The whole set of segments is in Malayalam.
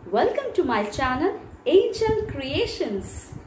Welcome to my channel Angel Creations.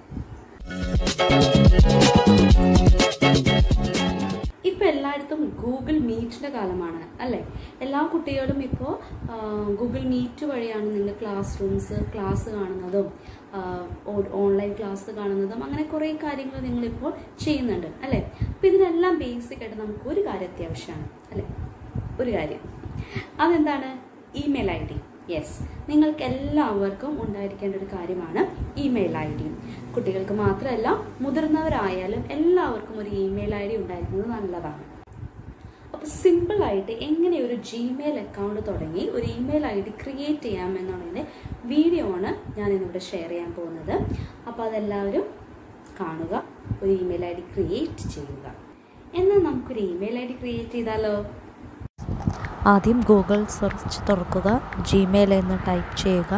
ഇപ്പം എല്ലായിടത്തും ഗൂഗിൾ മീറ്റിൻ്റെ കാലമാണ് അല്ലേ എല്ലാ കുട്ടികളും ഇപ്പോൾ ഗൂഗിൾ മീറ്റ് വഴിയാണ് നിങ്ങൾ ക്ലാസ് റൂംസ് ക്ലാസ് കാണുന്നതും ഓൺലൈൻ ക്ലാസ് കാണുന്നതും അങ്ങനെ കുറേ കാര്യങ്ങൾ നിങ്ങളിപ്പോൾ ചെയ്യുന്നുണ്ട് അല്ലേ അപ്പം ഇതിനെല്ലാം ബേസിക് ആയിട്ട് നമുക്ക് ഒരു കാര്യം അത്യാവശ്യമാണ് അല്ലേ ഒരു കാര്യം അതെന്താണ് ഇമെയിൽ ഐ ഡി യെസ് നിങ്ങൾക്ക് എല്ലാവർക്കും ഉണ്ടായിരിക്കേണ്ട ഒരു കാര്യമാണ് ഇമെയിൽ ഐ ഡി കുട്ടികൾക്ക് മാത്രമല്ല മുതിർന്നവരായാലും എല്ലാവർക്കും ഒരു ഇമെയിൽ ഐ ഡി ഉണ്ടായിരിക്കുന്നത് നല്ലതാണ് അപ്പോൾ സിമ്പിളായിട്ട് എങ്ങനെ ഒരു ജിമെയിൽ അക്കൗണ്ട് തുടങ്ങി ഒരു ഇമെയിൽ ഐ ഡി ക്രിയേറ്റ് ചെയ്യാം എന്നുള്ളതിൻ്റെ വീഡിയോ ആണ് ഞാൻ ഇന്നിവിടെ ഷെയർ ചെയ്യാൻ പോകുന്നത് അപ്പോൾ അതെല്ലാവരും കാണുക ഒരു ഇമെയിൽ ഐ ഡി ക്രിയേറ്റ് ചെയ്യുക എന്നാൽ നമുക്കൊരു ഇമെയിൽ ഐ ഡി ക്രിയേറ്റ് ചെയ്താലോ ആദ്യം ഗൂഗിൾ സെർച്ച് തുറക്കുക ജിമെയിൽ എന്ന് ടൈപ്പ് ചെയ്യുക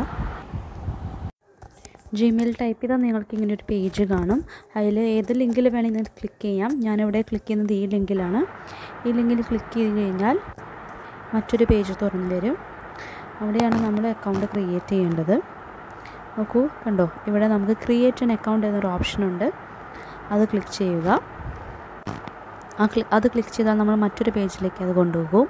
ജിമെയിൽ ടൈപ്പ് ചെയ്താൽ നിങ്ങൾക്ക് ഇങ്ങനെ ഒരു പേജ് കാണും അതിൽ ഏത് ലിങ്കിൽ വേണമെങ്കിൽ നിങ്ങൾക്ക് ക്ലിക്ക് ചെയ്യാം ഞാനിവിടെ ക്ലിക്ക് ചെയ്യുന്നത് ഈ ലിങ്കിലാണ് ഈ ലിങ്കിൽ ക്ലിക്ക് ചെയ്ത് കഴിഞ്ഞാൽ മറ്റൊരു പേജ് തുറന്നു വരും അവിടെയാണ് നമ്മൾ അക്കൗണ്ട് ക്രിയേറ്റ് ചെയ്യേണ്ടത് നോക്കൂ കണ്ടോ ഇവിടെ നമുക്ക് ക്രിയേറ്റ് ആൻ അക്കൗണ്ട് എന്നൊരു ഓപ്ഷനുണ്ട് അത് ക്ലിക്ക് ചെയ്യുക ആ ക്ലി അത് ക്ലിക്ക് ചെയ്താൽ നമ്മൾ മറ്റൊരു പേജിലേക്ക് അത് കൊണ്ടുപോകും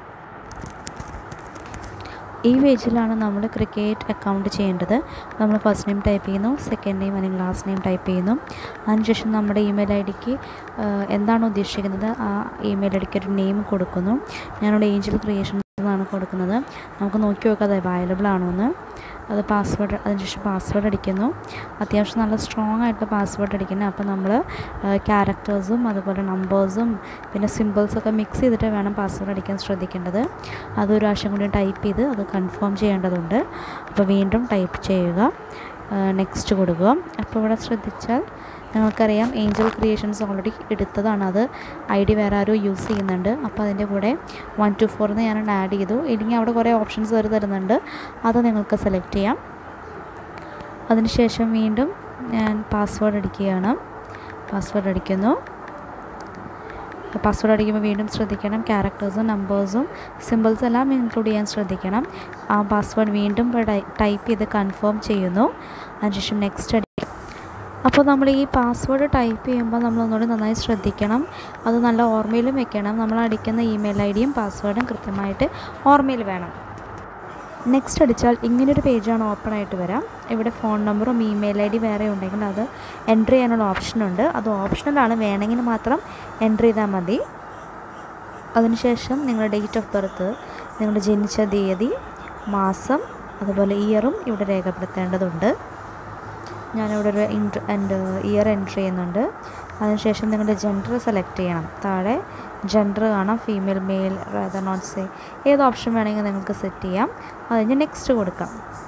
ഈ പേജിലാണ് നമ്മൾ ക്രിക്കറ്റ് അക്കൗണ്ട് ചെയ്യേണ്ടത് നമ്മൾ ഫസ്റ്റ് നെയിം ടൈപ്പ് ചെയ്യുന്നു സെക്കൻഡ് നെയിം അല്ലെങ്കിൽ ലാസ്റ്റ് നെയിം ടൈപ്പ് ചെയ്യുന്നു അതിനുശേഷം നമ്മുടെ ഇമെയിൽ ഐ ഡിക്ക് എന്താണോ ഉദ്ദേശിക്കുന്നത് ആ ഇമെയിൽ ഐ ഡിക്ക് ഒരു നെയിം കൊടുക്കുന്നു ഞാനിവിടെ ഏഞ്ചൽ ക്രിയേഷൻ എന്നാണ് കൊടുക്കുന്നത് നമുക്ക് നോക്കി നോക്കാം അത് അവൈലബിൾ ആണോ എന്ന് അത് പാസ്വേഡ് അതിനുശേഷം പാസ്വേഡ് അടിക്കുന്നു അത്യാവശ്യം നല്ല സ്ട്രോങ് ആയിട്ടുള്ള പാസ്വേഡ് അടിക്കുന്നത് അപ്പോൾ നമ്മൾ ക്യാരക്ടേഴ്സും അതുപോലെ നമ്പേഴ്സും പിന്നെ സിമ്പിൾസൊക്കെ മിക്സ് ചെയ്തിട്ട് വേണം പാസ്വേഡ് അടിക്കാൻ ശ്രദ്ധിക്കേണ്ടത് അതൊരു പ്രാവശ്യം കൂടി ടൈപ്പ് ചെയ്ത് അത് കൺഫേം ചെയ്യേണ്ടതുണ്ട് അപ്പോൾ വീണ്ടും ടൈപ്പ് ചെയ്യുക നെക്സ്റ്റ് കൊടുക്കുക അപ്പോൾ ഇവിടെ ശ്രദ്ധിച്ചാൽ നിങ്ങൾക്കറിയാം ഏഞ്ചൽ ക്രിയേഷൻസ് ഓൾറെഡി എടുത്തതാണ് അത് ഐ ഡി വേറെ ആരോ യൂസ് ചെയ്യുന്നുണ്ട് അപ്പോൾ അതിൻ്റെ കൂടെ വൺ ടു ഫോർ എന്ന് ഞാൻ ആഡ് ചെയ്തു ഇല്ലെങ്കിൽ അവിടെ കുറേ ഓപ്ഷൻസ് അവർ തരുന്നുണ്ട് അത് നിങ്ങൾക്ക് സെലക്ട് ചെയ്യാം അതിനുശേഷം വീണ്ടും ഞാൻ പാസ്വേഡ് അടിക്കുകയാണ് പാസ്വേഡ് അടിക്കുന്നു പാസ്വേഡ് അടിക്കുമ്പോൾ വീണ്ടും ശ്രദ്ധിക്കണം ക്യാരക്ടേഴ്സും നമ്പേഴ്സും സിമ്പിൾസ് എല്ലാം ഇൻക്ലൂഡ് ചെയ്യാൻ ശ്രദ്ധിക്കണം ആ പാസ്വേഡ് വീണ്ടും ടൈപ്പ് ചെയ്ത് കൺഫേം ചെയ്യുന്നു അതിനുശേഷം നെക്സ്റ്റ് അടി അപ്പോൾ നമ്മൾ ഈ പാസ്വേഡ് ടൈപ്പ് ചെയ്യുമ്പോൾ നമ്മൾ ഒന്നുകൂടി നന്നായി ശ്രദ്ധിക്കണം അത് നല്ല ഓർമ്മയിലും വെക്കണം നമ്മൾ അടിക്കുന്ന ഇമെയിൽ ഐ ഡിയും പാസ്വേഡും കൃത്യമായിട്ട് ഓർമ്മയിൽ വേണം നെക്സ്റ്റ് അടിച്ചാൽ ഇങ്ങനൊരു പേജാണ് ഓപ്പൺ ആയിട്ട് വരാം ഇവിടെ ഫോൺ നമ്പറും ഇമെയിൽ ഐ ഡി വേറെ ഉണ്ടെങ്കിൽ അത് എൻട്രി ചെയ്യാനുള്ള ഓപ്ഷനുണ്ട് അത് ഓപ്ഷണലാണ് വേണമെങ്കിൽ മാത്രം എൻട്രി ചെയ്താൽ മതി അതിനുശേഷം നിങ്ങളുടെ ഡേറ്റ് ഓഫ് ബർത്ത് നിങ്ങളുടെ ജനിച്ച തീയതി മാസം അതുപോലെ ഇയറും ഇവിടെ രേഖപ്പെടുത്തേണ്ടതുണ്ട് ഞാനിവിടെ ഒരു ഇൻട്ര എൻ്റെ ഇയർ എൻട്രി ചെയ്യുന്നുണ്ട് അതിനുശേഷം നിങ്ങളുടെ ജെൻഡർ സെലക്ട് ചെയ്യണം താഴെ ജെൻഡർ കാണാം female male rather not say ഏത് ഓപ്ഷൻ വേണമെങ്കിൽ നിങ്ങൾക്ക് സെറ്റ് ചെയ്യാം അത് കഴിഞ്ഞ് നെക്സ്റ്റ് കൊടുക്കാം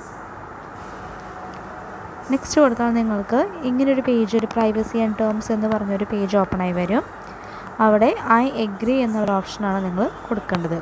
നെക്സ്റ്റ് കൊടുത്താൽ നിങ്ങൾക്ക് ഇങ്ങനൊരു പേജ് ഒരു പ്രൈവസി ആൻഡ് ടേംസ് എന്ന് പറഞ്ഞൊരു പേജ് ഓപ്പൺ ആയി വരും അവിടെ ഐ എഗ്രി എന്നൊരു ഓപ്ഷനാണ് നിങ്ങൾ കൊടുക്കേണ്ടത്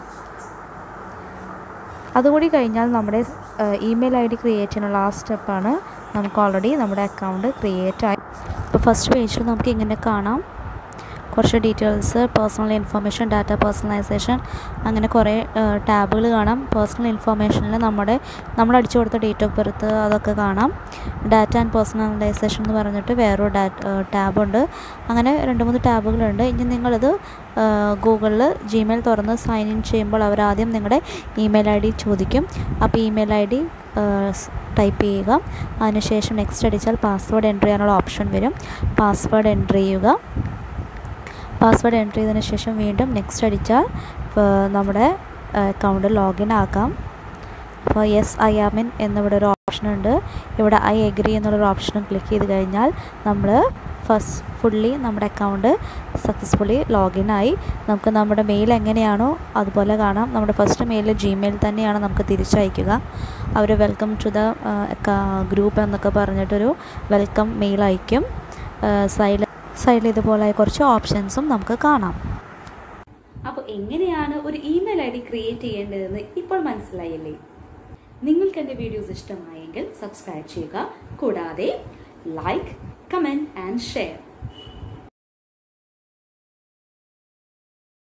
അതുകൂടി കഴിഞ്ഞാൽ നമ്മുടെ ഇമെയിൽ ഐ ഡി ക്രിയേറ്റ് ചെയ്യുന്ന ലാസ്റ്റ് സ്റ്റെപ്പാണ് നമുക്ക് ഓൾറെഡി നമ്മുടെ അക്കൗണ്ട് ക്രിയേറ്റ് ആയി ഇപ്പോൾ ഫസ്റ്റ് പേജിൽ നമുക്ക് ഇങ്ങനെ കാണാം കുറച്ച് details personal information data personalisation അങ്ങനെ കുറേ ടാബുകൾ കാണാം പേഴ്സണൽ ഇൻഫർമേഷനിൽ നമ്മുടെ നമ്മൾ അടിച്ചു കൊടുത്ത ഡേറ്റ് ഓഫ് ബർത്ത് അതൊക്കെ കാണാം ഡാറ്റ ആൻഡ് പേഴ്സണലൈസേഷൻ എന്ന് പറഞ്ഞിട്ട് വേറൊരു ഡാറ്റ ടാബുണ്ട് അങ്ങനെ രണ്ട് മൂന്ന് ടാബുകളുണ്ട് ഇനി നിങ്ങളിത് ഗൂഗിളിൽ ജിമെയിൽ തുറന്ന് സൈൻ ഇൻ ചെയ്യുമ്പോൾ അവർ ആദ്യം നിങ്ങളുടെ ഇമെയിൽ ഐ ഡി ചോദിക്കും അപ്പോൾ ഇമെയിൽ ഐ ഡി ടൈപ്പ് ചെയ്യുക അതിനുശേഷം നെക്സ്റ്റ് അടിച്ചാൽ പാസ്വേഡ് എൻട്രി ചെയ്യാനുള്ള ഓപ്ഷൻ വരും പാസ്വേഡ് എൻട്രി ചെയ്യുക പാസ്വേഡ് എൻട്രി ചെയ്തതിന് ശേഷം വീണ്ടും നെക്സ്റ്റ് അടിച്ചാൽ നമ്മുടെ അക്കൗണ്ട് ലോഗിൻ ആക്കാം അപ്പോൾ യെസ് ഐ ആമിൻ എന്നിവിടെ ഒരു ഓപ്ഷൻ ഉണ്ട് ഇവിടെ ഐ എഗ്രി എന്നുള്ളൊരു ഓപ്ഷനും ക്ലിക്ക് ചെയ്ത് കഴിഞ്ഞാൽ നമ്മൾ ഫസ്റ്റ് ഫുള്ളി നമ്മുടെ അക്കൗണ്ട് സക്സസ്ഫുള്ളി ലോഗിൻ ആയി നമുക്ക് നമ്മുടെ മെയിൽ എങ്ങനെയാണോ അതുപോലെ കാണാം നമ്മുടെ ഫസ്റ്റ് മെയിൽ ജിമെയിൽ തന്നെയാണ് നമുക്ക് തിരിച്ചയക്കുക അവർ വെൽക്കം ടു ദ ഗ്രൂപ്പ് എന്നൊക്കെ പറഞ്ഞിട്ടൊരു വെൽക്കം മെയിൽ അയക്കും സൈഡിൽ സൈഡിൽ ഇതുപോലെ കുറച്ച് ഓപ്ഷൻസും നമുക്ക് കാണാം അപ്പോൾ എങ്ങനെയാണ് ഒരു ഇമെയിൽ ഐ ഡി ക്രിയേറ്റ് ചെയ്യേണ്ടതെന്ന് ഇപ്പോൾ മനസ്സിലായില്ലേ നിങ്ങൾക്ക് എൻ്റെ വീഡിയോസ് ഇഷ്ടമായെങ്കിൽ സബ്സ്ക്രൈബ് ചെയ്യുക കൂടാതെ ലൈക്ക് കമൻറ്റ് ആൻഡ് ഷെയർ